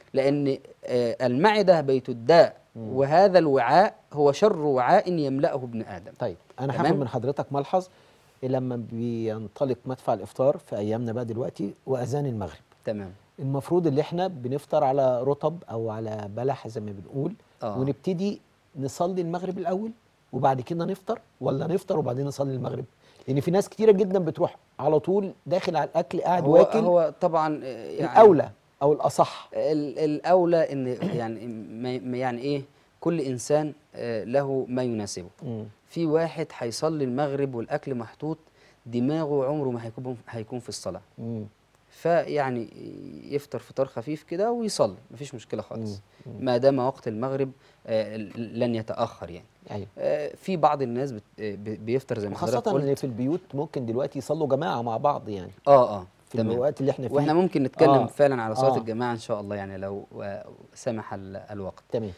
لأن آه، المعدة بيت الداء وهذا الوعاء هو شر وعاء يملأه ابن آدم
طيب انا
تمام.
هاخد من حضرتك ملحظ لما بينطلق مدفع الافطار في ايامنا بقى دلوقتي واذان المغرب
تمام
المفروض اللي احنا بنفطر على رطب او على بلح زي ما بنقول
آه.
ونبتدي نصلي المغرب الاول وبعد كده نفطر ولا نفطر وبعدين نصلي المغرب لان في ناس كتيره جدا بتروح على طول داخل على الاكل قاعد
هو,
واكل
هو طبعا آه، يعني
الاولى او الاصح
ال- الأولى إن يعني ما- ما يعني إيه كل إنسان آه، له ما يناسبه
مم.
في واحد هيصلي المغرب والأكل محطوط دماغه عمره ما هيكون هيكون في الصلاة
مم.
فيعني يفطر فطار خفيف كده ويصلي مفيش مشكلة خالص ما دام وقت المغرب آه، لن يتأخر يعني
ايوه
آه، في بعض الناس بت- آه، ب- بيفطر زي ما حضرتك
وخاصة ان
قلت
في البيوت ممكن دلوقتي يصلوا جماعة مع بعض يعني
اه اه
في
تمام
الوقت اللي احنا فيه
واحنا ممكن نتكلم
آه.
فعلا على صلاة
آه.
الجماعة ان شاء الله يعني لو آه، سمح ال- الوقت
تمام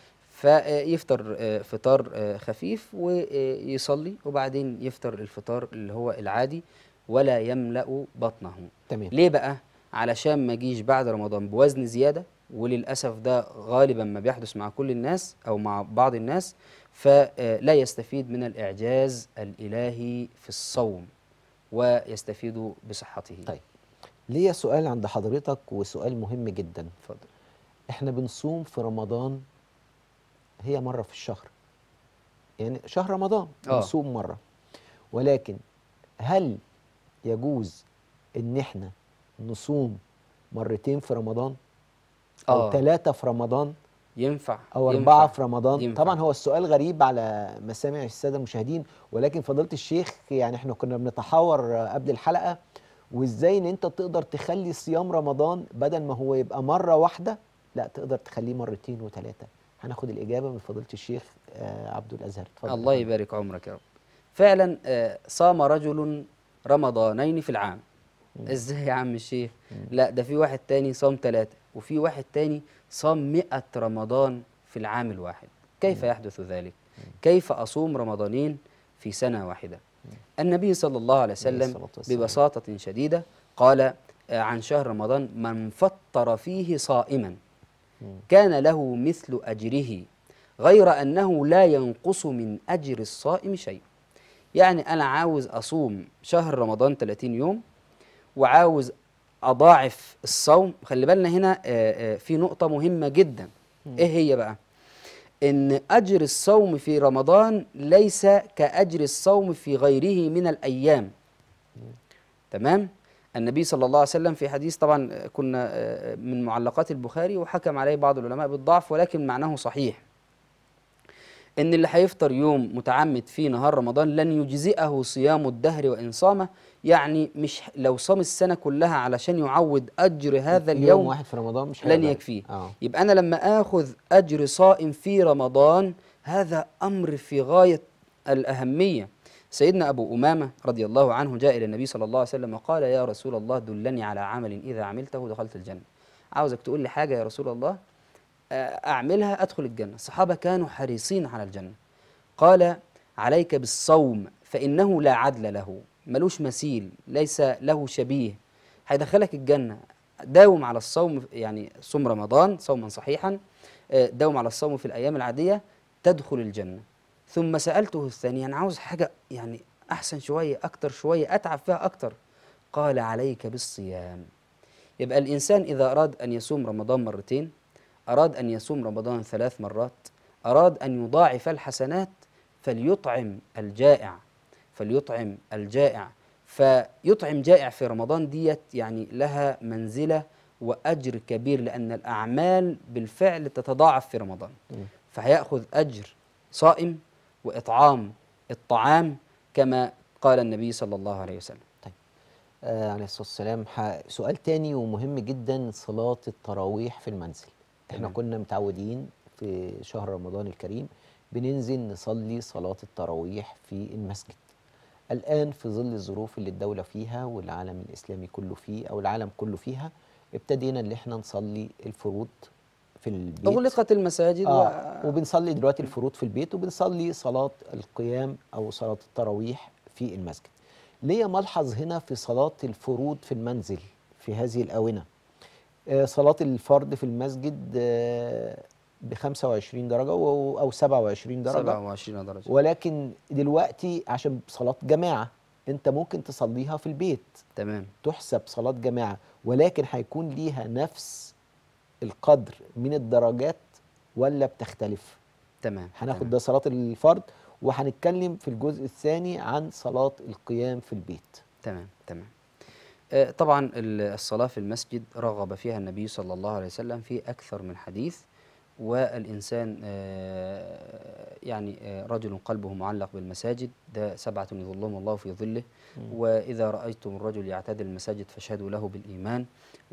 فيفطر آه، فطار آه، خفيف ويصلي وبعدين يفطر الفطار اللي هو العادي ولا يملأ بطنه
تمام
ليه بقى علشان ما اجيش بعد رمضان بوزن زيادة وللأسف ده غالبا ما بيحدث مع كل الناس أو مع بعض الناس فلا يستفيد من الإعجاز الإلهي في الصوم ويستفيد بصحته
طيب ليا سؤال عند حضرتك وسؤال مهم جدا
اتفضل
احنا بنصوم في رمضان هي مرة في الشهر يعني شهر رمضان
آه.
بنصوم مرة ولكن هل يجوز ان احنا نصوم مرتين في رمضان او
آه.
ثلاثة في رمضان
ينفع
او
ينفع.
اربعة في رمضان
ينفع.
طبعا هو السؤال غريب على مسامع السادة المشاهدين ولكن فضيلة الشيخ يعني احنا كنا بنتحاور قبل الحلقة وازاي ان انت تقدر تخلي صيام رمضان بدل ما هو يبقى مرة واحدة لا تقدر تخليه مرتين وثلاثة هناخد الإجابة من فضيلة الشيخ آه، عبد الأزهر اتفضل
الله يبارك عمرك يا رب فعلا آه، صام رجل رمضانين في العام ازاي يا عم الشيخ لا ده في واحد تاني صام ثلاثة وفي واحد تاني صام مئة رمضان في العام الواحد كيف يحدث ذلك كيف أصوم رمضانين في سنة واحدة النبي صلى الله عليه وسلم
الصلاة والسلام.
ببساطة شديدة قال آه، عن شهر رمضان من فطر فيه صائما كان له مثل أجره غير أنه لا ينقص من أجر الصائم شيء يعني أنا عاوز أصوم شهر رمضان 30 يوم وعاوز أضاعف الصوم خلي بالنا هنا آه، آه، في نقطة مهمة جدا إيه هي بقى؟ إن أجر الصوم في رمضان ليس كأجر الصوم في غيره من الأيام تمام النبي صلى الله عليه وسلم في حديث طبعا آه، كنا آه، من معلقات البخاري وحكم عليه بعض العلماء بالضعف ولكن معناه صحيح ان اللي هيفطر يوم متعمد في نهار رمضان لن يجزئه صيام الدهر وان صامه يعني مش لو صام السنه كلها علشان يعوض اجر هذا
يوم
اليوم
واحد في رمضان مش
لن
هيقدر.
يكفيه
اه
يبقى انا لما اخذ اجر صائم في رمضان هذا امر في غايه الاهميه سيدنا ابو امامه رضي الله عنه جاء الى النبي صلى الله عليه وسلم وقال يا رسول الله دلني على عمل اذا عملته دخلت الجنه عاوزك تقول لي حاجه يا رسول الله آه، اعملها ادخل الجنه الصحابه كانوا حريصين على الجنه قال عليك بالصوم فانه لا عدل له ملوش مثيل ليس له شبيه هيدخلك الجنه داوم على الصوم يعني صوم رمضان صوما صحيحا آه، داوم على الصوم في الايام العاديه تدخل الجنه ثم سالته الثانيه انا عاوز حاجه يعني احسن شويه اكتر شويه اتعب فيها اكتر قال عليك بالصيام يبقى الإنسان إذا أراد أن يصوم رمضان مرتين أراد أن يصوم رمضان ثلاث مرات أراد أن يضاعف الحسنات فليطعم الجائع فليطعم الجائع فيطعم جائع في رمضان ديت يعني لها منزلة وأجر كبير لأن الأعمال بالفعل تتضاعف في رمضان فهيأخذ أجر صائم وإطعام الطعام كما قال النبي صلى الله عليه وسلم
آه عليه الصلاة والسلام ح- سؤال تاني ومهم جدا صلاة التراويح في المنزل احنا
تمام.
كنا متعودين في شهر رمضان الكريم بننزل نصلي صلاة التراويح في المسجد الآن في ظل الظروف اللي الدولة فيها والعالم الإسلامي كله فيه أو العالم كله فيها ابتدينا اللي احنا نصلي الفروض في البيت
أغلقت المساجد
آه وبنصلي دلوقتي الفروض في البيت وبنصلي صلاة القيام أو صلاة التراويح في المسجد ليا ملحظ هنا في صلاة الفروض في المنزل في هذه الآونة آه، صلاة الفرد في المسجد ب 25 درجة و- أو 27 درجة
27 درجة
ولكن دلوقتي عشان صلاة جماعة أنت ممكن تصليها في البيت
تمام
تحسب صلاة جماعة ولكن هيكون ليها نفس القدر من الدرجات ولا بتختلف
تمام
هناخد
تمام.
ده صلاة الفرد وهنتكلم في الجزء الثاني عن صلاة القيام في البيت
تمام تمام آه، طبعا ال- الصلاة في المسجد رغب فيها النبي صلى الله عليه وسلم في أكثر من حديث والإنسان آه، يعني آه، رجل قلبه معلق بالمساجد ده سبعة يظلهم الله في ظله وإذا رأيتم الرجل يعتاد المساجد فاشهدوا له بالإيمان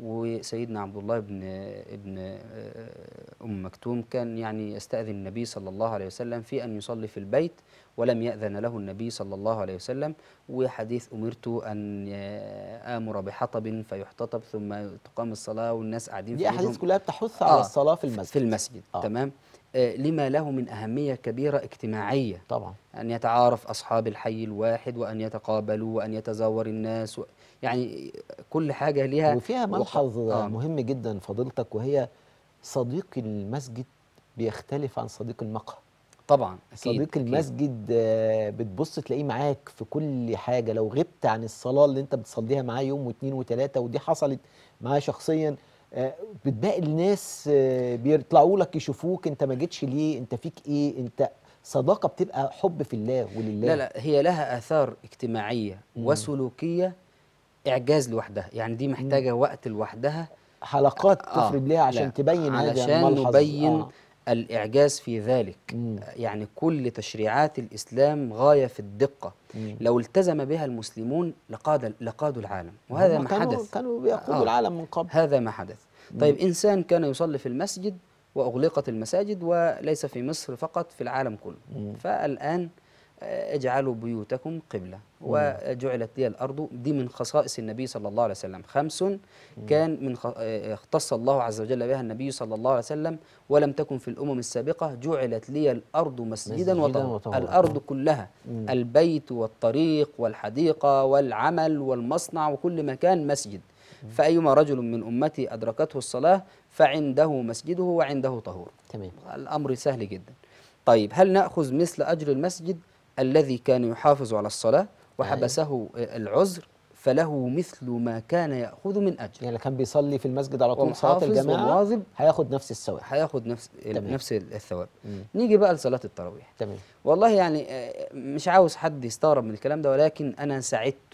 وسيدنا عبد الله بن ابن آه، أم مكتوم كان يعني يستأذن النبي صلى الله عليه وسلم في أن يصلي في البيت ولم يأذن له النبي صلى الله عليه وسلم وحديث أمرت أن آه، آمر بحطب فيحتطب ثم تقام الصلاة والناس قاعدين
دي
في
أحاديث
بيوتهم.
كلها بتحث على
آه،
الصلاة في المسجد
في المسجد
آه.
تمام آه، لما له من أهمية كبيرة اجتماعية
طبعا
أن يتعارف أصحاب الحي الواحد وأن يتقابلوا وأن يتزاور الناس و... يعني كل حاجة ليها
وفيها
وق-
ملحظ
آه.
مهم جدا فضيلتك وهي صديق المسجد بيختلف عن صديق المقهى
طبعا أكيد
صديق
أكيد.
المسجد آه، بتبص تلاقيه معاك في كل حاجة لو غبت عن الصلاة اللي انت بتصليها معاه يوم واثنين وثلاثة ودي حصلت معايا شخصيا آه، بتلاقي الناس آه، بيطلعوا لك يشوفوك انت ما جيتش ليه انت فيك ايه انت صداقة بتبقى حب في الله ولله
لا لا هي لها آثار اجتماعية وسلوكية إعجاز لوحدها يعني دي محتاجة وقت لوحدها
حلقات
آه،
تفرد ليها عشان
لا،
تبين هذا
علشان
الملحظ
نبين
آه.
الإعجاز في ذلك
مم.
يعني كل تشريعات الإسلام غاية في الدقة
مم.
لو التزم بها المسلمون لقاد لقادوا العالم وهذا
هم
ما
كانوا
حدث
كانوا بيقودوا
آه.
العالم من قبل
هذا ما حدث طيب إنسان كان يصلي في المسجد وأغلقت المساجد وليس في مصر فقط في العالم كله
مم.
فالآن آه، اجعلوا بيوتكم قبلة وجعلت لي الأرض دي من خصائص النبي صلى الله عليه وسلم خمس كان من خ- آه، اختص الله عز وجل بها النبي صلى الله عليه وسلم ولم تكن في الأمم السابقة جعلت لي الأرض مسجدا
مسجداً
وطهورا
وطهوراً.
الأرض كلها
مم.
البيت والطريق والحديقة والعمل والمصنع وكل مكان مسجد فأيما رجل من أمتي أدركته الصلاة فعنده مسجده وعنده طهور
تمام
الأمر سهل جدا طيب هل نأخذ مثل أجر المسجد الذي كان يحافظ على الصلاة وحبسه العذر فله مثل ما كان يأخذ من أجر
يعني اللي كان بيصلي في المسجد على طول صلاة
ومحافظ
الجماعة
ومواظب
هياخد نفس الثواب
هياخد نفس
تمام.
نفس الثواب
مم.
نيجي بقى لصلاة التراويح
تمام
والله يعني آه، مش عاوز حد يستغرب من الكلام ده ولكن أنا سعدت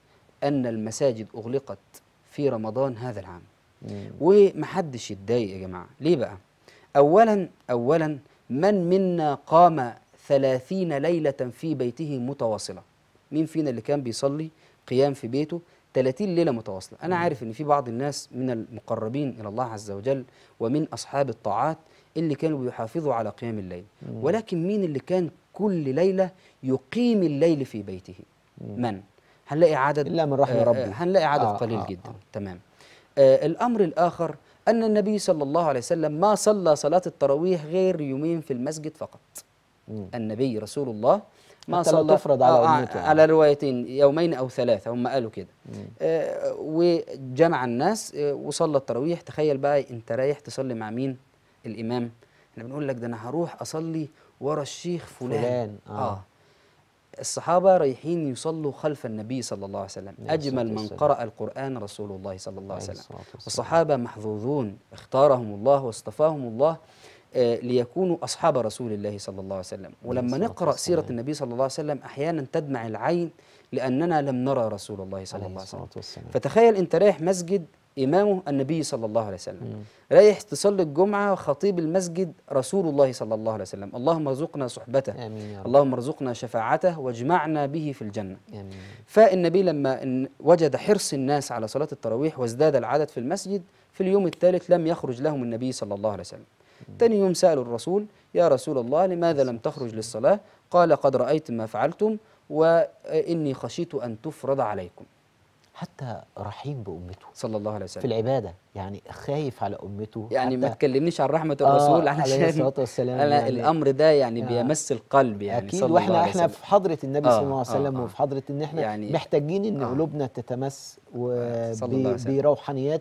أن المساجد أغلقت في رمضان هذا العام
مم.
ومحدش يتضايق يا جماعة ليه بقى أولا أولا من منا قام ثلاثين ليلة في بيته متواصلة مين فينا اللي كان بيصلي قيام في بيته 30 ليلة متواصلة أنا عارف إن في بعض الناس من المقربين إلى الله عز وجل ومن أصحاب الطاعات اللي كانوا بيحافظوا على قيام الليل ولكن مين اللي كان كل ليلة يقيم الليل في بيته من هنلاقي عدد
إلا من رحم
آه،
ربي.
آه، هنلاقي عدد
آه،
قليل
آه،
جدا
آه.
تمام آه الأمر الآخر أن النبي صلى الله عليه وسلم ما صلى صلاة التراويح غير يومين في المسجد فقط
مم.
النبي رسول الله ما
حتى لا
صلى
تفرض على
آه،
أمته يعني.
على روايتين يومين أو ثلاثة هم قالوا كده آه وجمع الناس آه وصلى التراويح تخيل بقى أنت رايح تصلي مع مين الإمام احنا بنقول لك ده أنا هروح أصلي ورا الشيخ فلان,
فلان، آه.
آه. الصحابة رايحين يصلوا خلف النبي صلى الله عليه وسلم
عليه
أجمل
الصلاة
من
والسلام.
قرأ القرآن رسول الله صلى الله عليه
عليه
وسلم
الصلاة والسلام.
والصحابة محظوظون اختارهم الله واصطفاهم الله آه، ليكونوا أصحاب رسول الله صلى الله عليه وسلم ولما
الصلاة
نقرأ سيرة
والسلام.
النبي صلى الله عليه وسلم أحيانا تدمع العين لأننا لم نرى رسول الله صلى
عليه
الله عليه وسلم
الصلاة والسلام
فتخيل أنت رايح مسجد إمامه النبي صلى الله عليه وسلم رايح تصلي الجمعة خطيب المسجد رسول الله صلى الله عليه وسلم اللهم ارزقنا صحبته
آمين يا رب
اللهم ارزقنا شفاعته واجمعنا به في الجنة
آمين
فالنبي لما إن- وجد حرص الناس على صلاة التراويح وازداد العدد في المسجد في اليوم الثالث لم يخرج لهم النبي صلى الله عليه وسلم تاني يوم سألوا الرسول يا رسول الله لماذا لم تخرج للصلاة قال قد رأيت ما فعلتم وإني خشيت أن تفرض عليكم
حتى رحيم بأمته
صلى الله عليه
في
وسلم
العبادة يعني خايف على أمته
يعني ما
حتى
تكلمنيش عن رحمة
آه،
الرسول
عليه
علشان
الصلاة والسلام
أنا
يعني
الأمر ده يعني
آه.
بيمس القلب يعني
أكيد
صلى الله
وإحنا
عليه
إحنا
وسلم
في حضرة النبي
آه،
صلى الله عليه
آه،
وسلم
آه.
وفي حضرة إن إحنا
يعني-
محتاجين إن
آه.
قلوبنا تتمس
صلى الله عليه وسلم.
وبروحانيات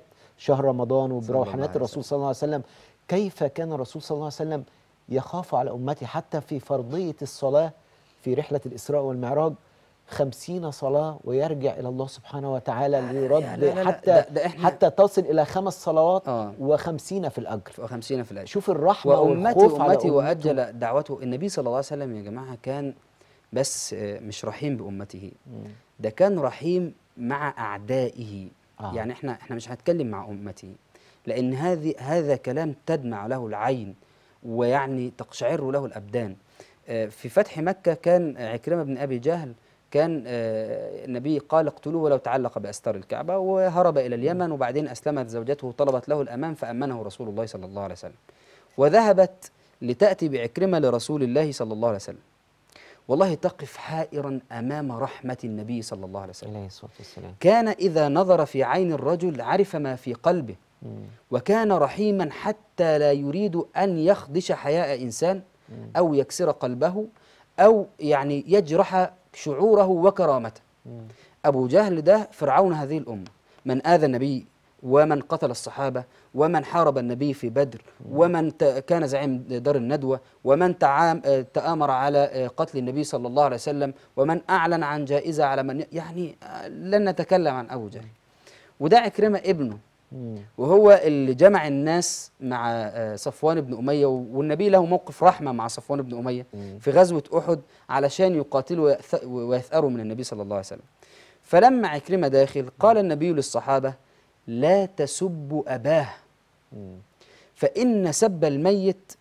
شهر رمضان
الله
وبروحانات
عليه
الرسول صلى الله عليه وسلم كيف كان الرسول صلى الله عليه وسلم يخاف على أمته حتى في فرضية الصلاة في رحلة الإسراء والمعراج خمسين صلاة ويرجع إلى الله سبحانه وتعالى
يا
ليرد
لا لا لا،
حتى
ده- ده إحنا-
حتى تصل إلى خمس صلوات
آه.
وخمسين في الأجر
وخمسين في الأجر
شوف الرحمة
وأمتي
والخوف على
أمتي
أمته.
وأجل دعوته النبي صلى الله عليه وسلم يا جماعة كان بس آه، مش رحيم بأمته ده كان رحيم مع أعدائه
آه.
يعني احنا احنا مش هنتكلم مع أمته لأن هذه هذا كلام تدمع له العين ويعني تقشعر له الأبدان آه، في فتح مكة كان عكرمة بن أبي جهل كان آه، النبي قال اقتلوه ولو تعلق بأستار الكعبة وهرب إلى اليمن وبعدين أسلمت زوجته وطلبت له الأمان فأمنه رسول الله صلى الله عليه وسلم وذهبت لتأتي بعكرمة لرسول الله صلى الله عليه وسلم والله تقف حائرا أمام رحمة النبي صلى الله عليه وسلم
عليه الصلاة والسلام
كان إذا نظر في عين الرجل عرف ما في قلبه
مم.
وكان رحيما حتى لا يريد أن يخدش حياء إنسان أو يكسر قلبه أو يعني يجرح شعوره وكرامته
مم.
أبو جهل ده فرعون هذه الأمة من آذى النبي ومن قتل الصحابة ومن حارب النبي في بدر ومن ت- كان زعيم دار الندوة ومن تعام آه، تآمر على آه، قتل النبي صلى الله عليه وسلم ومن أعلن عن جائزة على من يعني آه، لن نتكلم عن أبو جهل وده عكرمة ابنه
مم.
وهو اللي جمع الناس مع آه، صفوان بن أمية والنبي له موقف رحمة مع صفوان بن أمية
مم.
في غزوة أحد علشان يقاتلوا ويأث- ويثأروا من النبي صلى الله عليه وسلم فلما عكرمة داخل قال النبي للصحابة لا تسبوا أباه
مم.
فإن سب الميت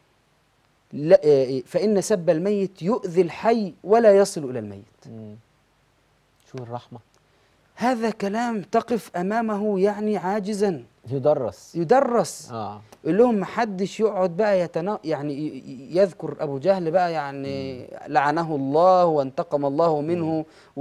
لا آه، فإن سب الميت يؤذي الحي ولا يصل إلى الميت
مم. شو الرحمة
هذا كلام تقف أمامه يعني عاجزا
يدرس
يدرس
اه
يقول لهم محدش يقعد بقى يتنا يعني ي- ي- يذكر ابو جهل بقى يعني لعنه الله وانتقم الله منه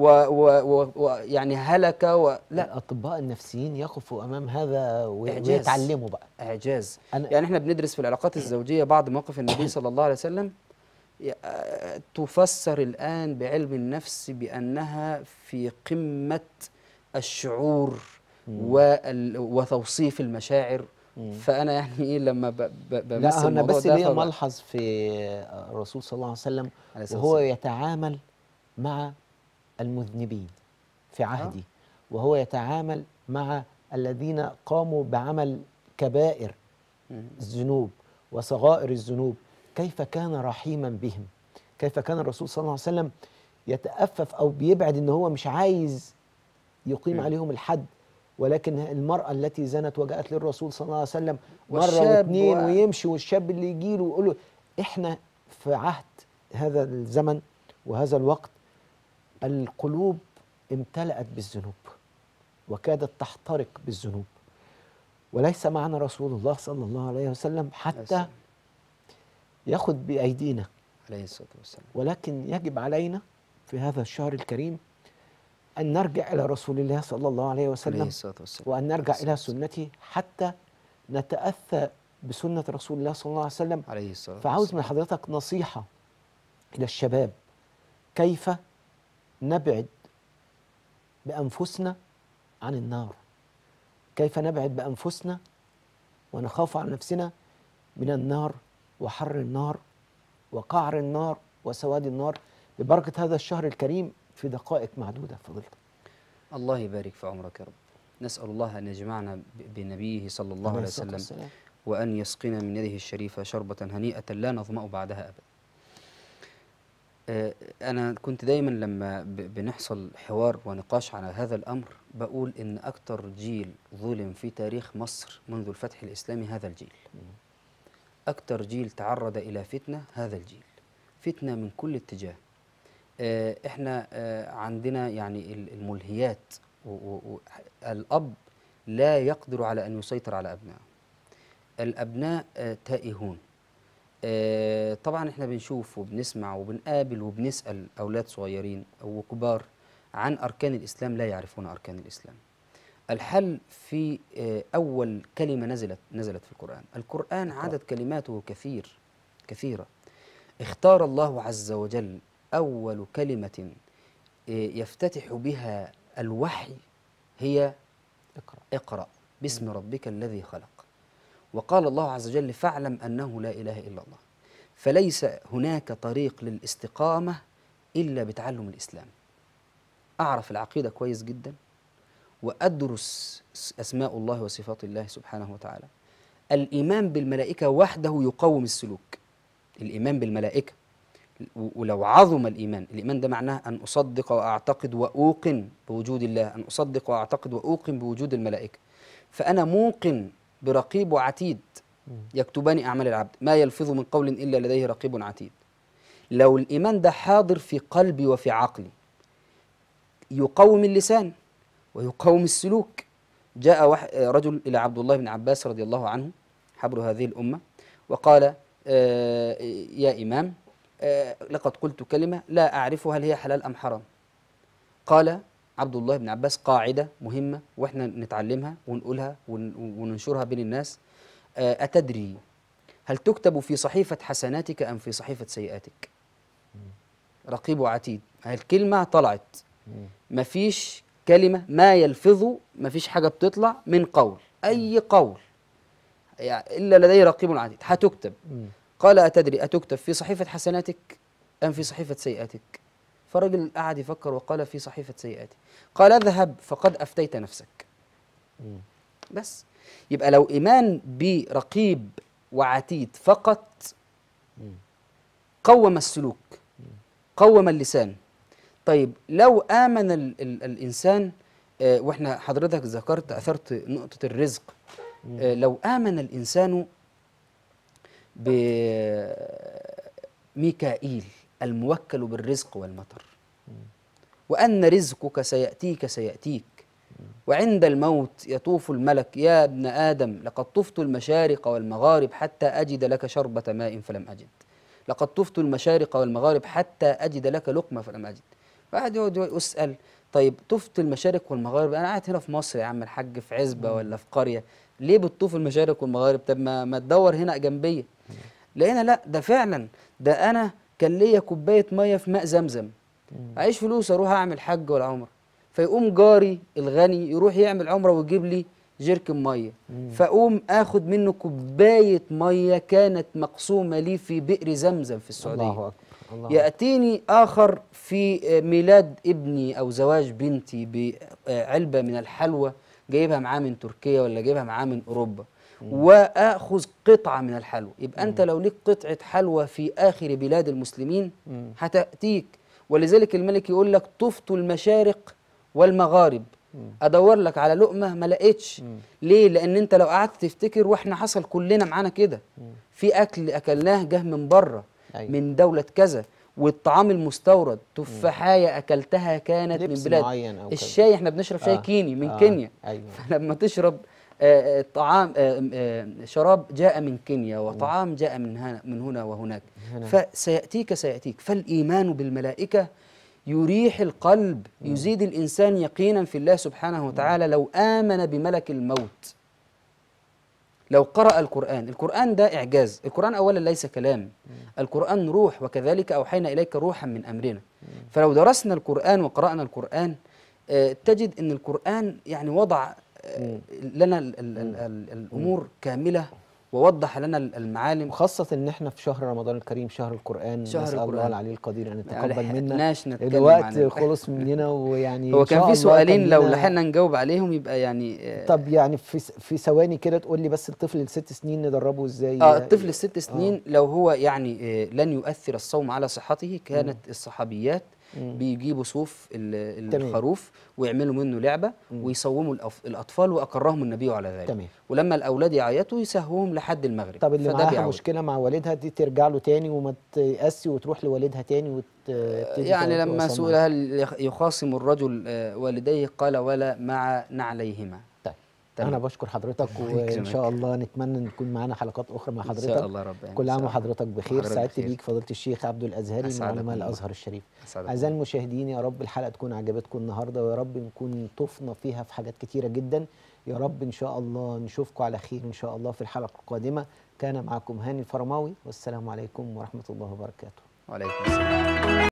ويعني هلك و لا
الأطباء النفسيين يقفوا أمام هذا وي-
إعجاز.
ويتعلموا بقى
اعجاز
أنا-
يعني احنا بندرس في العلاقات الزوجيه بعض مواقف النبي صلى الله عليه وسلم ي- آه، تفسر الان بعلم النفس بانها في قمه الشعور وال- وتوصيف المشاعر فانا يعني ايه لما ب- ب- بمثل
لا أنا
الموضوع
بس
ده
ليا
فب-
ملحظ في الرسول صلى الله عليه وسلم
عليه الصلاة
وهو
والسلام.
يتعامل مع المذنبين في عهده وهو يتعامل مع الذين قاموا بعمل كبائر الذنوب وصغائر الذنوب كيف كان رحيما بهم كيف كان الرسول صلى الله عليه وسلم يتأفف أو بيبعد إن هو مش عايز يقيم عليهم الحد ولكن المرأة التي زنت وجاءت للرسول صلى الله عليه وسلم مرة
والشاب
واثنين
و-
ويمشي والشاب اللي يجي له ويقول له إحنا في عهد هذا الزمن وهذا الوقت القلوب امتلأت بالذنوب وكادت تحترق بالذنوب وليس معنا رسول الله صلى الله عليه وسلم حتى
السلام.
ياخذ بأيدينا
عليه الصلاه والسلام
ولكن يجب علينا في هذا الشهر الكريم أن نرجع إلى رسول الله صلى الله عليه
عليه
وسلم
الصلاه والسلام
وأن نرجع
عليه
إلى
الصلاة
سنته حتى نتأثى بسنة رسول الله صلى الله عليه وسلم
عليه الصلاه
فعاوز من حضرتك نصيحة إلى الشباب كيف نبعد بأنفسنا عن النار كيف نبعد بأنفسنا ونخاف على نفسنا من النار وحر النار وقعر النار وسواد النار ببركة هذا الشهر الكريم في دقائق معدودة فضيلتك
الله يبارك في عمرك يا رب نسأل الله أن يجمعنا ب- بنبيه صلى الله عليه
الصلاة
وسلم
والسلام.
وأن يسقينا من يده الشريفة شربة هنيئة لا نظمأ بعدها أبدا آه، أنا كنت دايما لما ب- بنحصل حوار ونقاش على هذا الأمر بقول إن أكتر جيل ظلم في تاريخ مصر منذ الفتح الإسلامي هذا الجيل أكتر جيل تعرض إلى فتنة هذا الجيل فتنة من كل اتجاه آه، احنا آه، عندنا يعني ال- الملهيات و- و- و- الأب لا يقدر على أن يسيطر على أبنائه الأبناء آه، تائهون آه، طبعا احنا بنشوف وبنسمع وبنقابل وبنسأل أولاد صغيرين أو كبار عن أركان الإسلام لا يعرفون أركان الإسلام الحل في آه، أول كلمة نزلت نزلت في القرآن القرآن عدد كلماته كثير كثيرة اختار الله عز وجل أول كلمة آه، يفتتح بها الوحي هي
اقرأ
اقرأ باسم ربك الذي خلق وقال الله عز وجل فاعلم أنه لا إله إلا الله فليس هناك طريق للاستقامة إلا بتعلم الإسلام أعرف العقيدة كويس جدا وأدرس أسماء الله وصفات الله سبحانه وتعالى الإيمان بالملائكة وحده يقوم السلوك الإيمان بالملائكة و- ولو عظم الإيمان الإيمان ده معناه أن أصدق وأعتقد وأوقن بوجود الله أن أصدق وأعتقد وأوقن بوجود الملائكة فأنا موقن برقيب وعتيد يكتبان أعمال العبد ما يلفظ من قول إلا لديه رقيب عتيد لو الإيمان ده حاضر في قلبي وفي عقلي يقوم اللسان ويقوم السلوك جاء وح- رجل إلى عبد الله بن عباس رضي الله عنه حبر هذه الأمة وقال آه، يا إمام آه، لقد قلت كلمة لا أعرف هل هي حلال أم حرام قال عبد الله بن عباس قاعدة مهمة وإحنا نتعلمها ونقولها ون- وننشرها بين الناس آه، أتدري هل تكتب في صحيفة حسناتك أم في صحيفة سيئاتك رقيب وعتيد هاي الكلمة طلعت مفيش كلمة ما يلفظ مفيش حاجة بتطلع من قول أي قول يعني إلا لديه رقيب عتيد هتكتب قال أتدري أتكتب في صحيفة حسناتك أم في صحيفة سيئاتك فالرجل قعد يفكر وقال في صحيفة سيئاتي قال اذهب فقد أفتيت نفسك بس يبقى لو إيمان برقيب وعتيد فقط قوم السلوك قوم اللسان طيب لو آمن ال ال الإنسان آه وإحنا حضرتك ذكرت أثرت نقطة الرزق آه لو آمن الإنسان بميكائيل الموكل بالرزق والمطر وأن رزقك سيأتيك سيأتيك وعند الموت يطوف الملك يا ابن آدم لقد طفت المشارق والمغارب حتى أجد لك شربة ماء فلم أجد لقد طفت المشارق والمغارب حتى أجد لك لقمة فلم أجد فقعد يقعد يسأل طيب طفت المشارق والمغارب أنا قاعد هنا في مصر يا عم الحاج في عزبة ولا في قرية ليه بتطوف المشارق والمغارب طب ما, ما تدور هنا جنبية لقينا لا ده فعلا ده أنا كان ليا كوباية مية في ماء زمزم عايش فلوس أروح أعمل حج ولا عمرة فيقوم جاري الغني يروح يعمل عمرة ويجيب لي جيركن مية فأقوم آخد منه كوباية مية كانت مقسومة لي في بئر زمزم في السعودية
الله أكبر الله أكبر.
يأتيني آخر في ميلاد ابني أو زواج بنتي بعلبة من الحلوى جايبها معاه من تركيا ولا جايبها معاه من أوروبا وآخذ قطعة من الحلوى يبقى أنت لو ليك قطعة حلوى في آخر بلاد المسلمين هتأتيك ولذلك الملك يقول لك طفت المشارق والمغارب ادور لك على لقمه ما لقيتش ليه لان انت لو قعدت تفتكر واحنا حصل كلنا معانا كده في اكل اكلناه جه من بره
أيوة.
من دوله كذا والطعام المستورد تفاحية أكلتها كانت من
لبس
بلاد
معين أو كذا.
الشاي احنا بنشرب شاي
آه.
كيني من
آه.
كينيا
أيوة.
فلما تشرب آه، آه، طعام آه، آه، شراب جاء من كينيا وطعام جاء من هنا من هنا وهناك
هنا.
فسيأتيك سيأتيك فالإيمان بالملائكة يريح القلب يزيد الإنسان يقينا في الله سبحانه وتعالى لو آمن بملك الموت لو قرأ القرآن القرآن ده إعجاز القرآن أولا ليس كلام القرآن روح وكذلك أوحينا إليك روحا من أمرنا فلو درسنا القرآن وقرأنا القرآن آه، تجد أن القرآن يعني وضع آه، لنا ال ال ال ال الأمور كاملة ووضح لنا ال- المعالم
وخاصة إن إحنا في شهر رمضان الكريم شهر القرآن
شهر
نسأل الله
القرآن.
العلي القدير أن
ما
يتقبل منا
لحقناش نتكلم عن
الوقت
ال-
خلص مننا ويعني
هو
إن
كان
شاء
في
الله
سؤالين
كان
لو
لنا-
لحقنا نجاوب عليهم يبقى يعني آه،
طب يعني في س- في ثواني كده تقول لي بس الطفل الست سنين ندربه ازاي
اه الطفل الست سنين لو هو يعني آه لن يؤثر الصوم على صحته كانت الصحابيات بيجيبوا صوف ال-
تمام.
الخروف ويعملوا منه لعبه ويصوموا الأف- الاطفال واقرهم النبي على ذلك
تمام.
ولما الاولاد يعيطوا يسهوهم لحد المغرب
طب اللي
فده
معاها
بيعود.
مشكلة مع والدها دي ترجع له تاني وما تيأسي وتروح لوالدها تاني وت
يعني لما سئل هل يخ- يخاصم الرجل آه، والديه قال ولا مع نعليهما
طيب
تمام.
انا بشكر حضرتك
الله
وان
يكرمك.
شاء الله نتمنى ان يكون معانا حلقات اخرى مع
إن
حضرتك
شاء الله رب
كل عام
إن شاء الله.
وحضرتك بخير
وحضرتك
سعدت
بخير.
بيك فضيله الشيخ عبد الازهري من
أسعدكم
علماء
الله.
الازهر الشريف
أسعدكم
اعزائي المشاهدين يا رب الحلقه تكون عجبتكم النهارده ويا رب نكون طفنا فيها في حاجات كتيره جدا يا رب ان شاء الله نشوفكم على خير ان شاء الله في الحلقه القادمه كان معكم هاني الفرماوي والسلام عليكم ورحمه الله وبركاته
وعليكم السلام